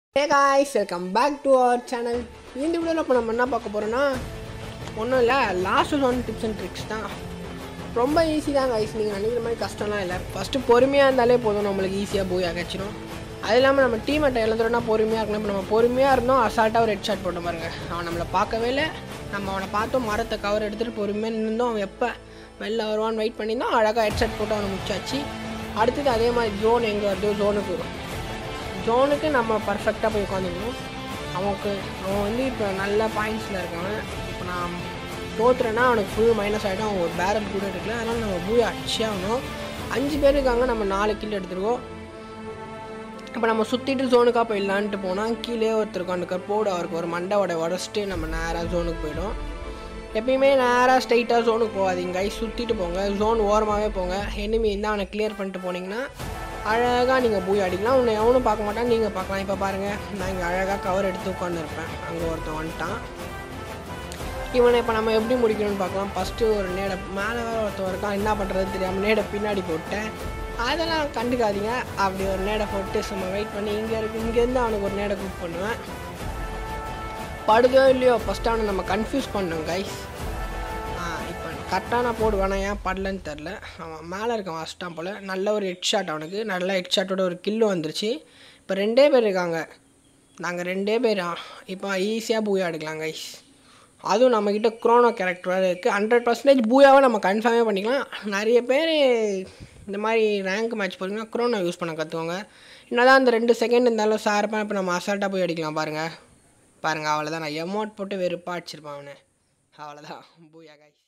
hey guys welcome back to our channel இந்த வீடியோவில் இப்போ நம்ம என்ன பார்க்க போகிறோன்னா ஒன்றும் இல்லை last one tips and tricks தான் ரொம்ப ஈஸி தான் காய்ஸ் நீங்கள் நினைக்கிற மாதிரி கஷ்டம்லாம் இல்லை ஃபஸ்ட்டு பொறுமையாக இருந்தாலே போதும் நம்மளுக்கு ஈஸியாக போய் அகச்சிடும் அது இல்லாமல் நம்ம டீம் அட்டை எழுதுறோன்னா பொறுமையாக இருக்கணும் இப்போ நம்ம பொறுமையாக இருந்தோம் அசால்ட்டாக ஒரு ஹெட் ஷாட் போட்ட பாருங்க அவன் நம்மளை பார்க்கவே இல்லை நம்ம அவனை பார்த்தோம் மரத்தை கவர் எடுத்துகிட்டு பொறுமையாக நின்றோம் அவன் எப்போ வெளில வருவான்னு வெயிட் பண்ணியிருந்தோம் அழகாக ஹெட் ஷாட் போட்டு அவனை முடிச்சாச்சு அடுத்தது அதே மாதிரி ஜோன் எங்கே வருதோ ஜோனுக்கு வரும் ஜோனுக்கு நம்ம பர்ஃபெக்டாக போய் உட்காந்துக்கணும் அவனுக்கு அவன் வந்து இப்போ நல்ல பாயிண்ட்ஸில் இருக்கான் இப்போ நான் தோத்துறேன்னா அவனுக்கு ஃபுல் மைனஸ் ஆகிடும் அவன் ஒரு பேரல் கூட எடுக்கல அதனால் நம்ம பூயை அடிச்சே ஆகணும் அஞ்சு பேர் இருக்காங்க நம்ம நாலு கில் எடுத்துருக்கோம் இப்போ நம்ம சுற்றிட்டு ஜோனுக்காக போயிடலான்ட்டு போனால் கீழே ஒருத்தர் உட்காந்துக்கார் போடு அவருக்கு ஒரு மண்டை உடைய உடச்சிட்டு நம்ம நேராக ஜோனுக்கு போயிடும் எப்பயுமே நேராக ஸ்ட்ரைட்டாக ஜோனுக்கு போகாதீங்க கை சுற்றிட்டு போங்க ஜோன் ஓரமாகவே போங்க எனிமி இருந்தால் அவனை கிளியர் பண்ணிட்டு போனீங்கன்னா அழகாக நீங்கள் போய் அடிக்கலாம் உன்னை எவனும் பார்க்க மாட்டான் நீங்கள் பார்க்கலாம் இப்போ பாருங்கள் நான் இங்கே அழகாக கவர் எடுத்து உட்காந்துருப்பேன் அங்கே ஒருத்தன் வந்துட்டான் இவனை இப்போ நம்ம எப்படி முடிக்கணும்னு பார்க்கலாம் ஃபஸ்ட்டு ஒரு நேடை மேலே வேறு ஒருத்தன் இருக்கான் என்ன பண்ணுறது தெரியாமல் நேடை பின்னாடி போட்டேன் அதெல்லாம் கண்டுக்காதீங்க அப்படி ஒரு நேடை போட்டு சும்மா வெயிட் பண்ணி இங்கே இருக்கு இங்கேருந்து அவனுக்கு ஒரு நேடை குக் பண்ணுவேன் படுதோ இல்லையோ ஃபஸ்ட்டு அவனை நம்ம கன்ஃபியூஸ் பண்ணோம் கைஸ் இப்போ கரெக்டாக நான் போடுவானா ஏன் படலன்னு தெரில அவன் மேலே இருக்கான் ஃபஸ்ட்டான் போல் நல்ல ஒரு ஹெட் ஷாட் அவனுக்கு நல்ல ஹெட் ஷாட்டோட ஒரு கில்லு வந்துருச்சு இப்போ ரெண்டே பேர் இருக்காங்க நாங்கள் ரெண்டே பேர் இப்போ ஈஸியாக பூயா எடுக்கலாம் கைஸ் அதுவும் நம்மக்கிட்ட குரோனோ கேரக்டர் வேறு இருக்குது ஹண்ட்ரட் பர்சன்டேஜ் பூயாவை நம்ம கன்ஃபார்மே பண்ணிக்கலாம் நிறைய பேர் இந்த மாதிரி ரேங்க் மேட்ச் போகிறீங்கன்னா குரோனோ யூஸ் பண்ண கற்றுக்கோங்க என்னதான் அந்த ரெண்டு செகண்ட் இருந்தாலும் சார்பாக இப்போ நம்ம அசால்ட்டாக போய் அடிக்கலாம் பாருங்கள் பாருங்கள் அவ்வளோதான் நான் எமௌண்ட் போட்டு வெறுப்பாக அடிச்சிருப்பான் அவனை அவ்வளோதான் பூயா காய்ஸ்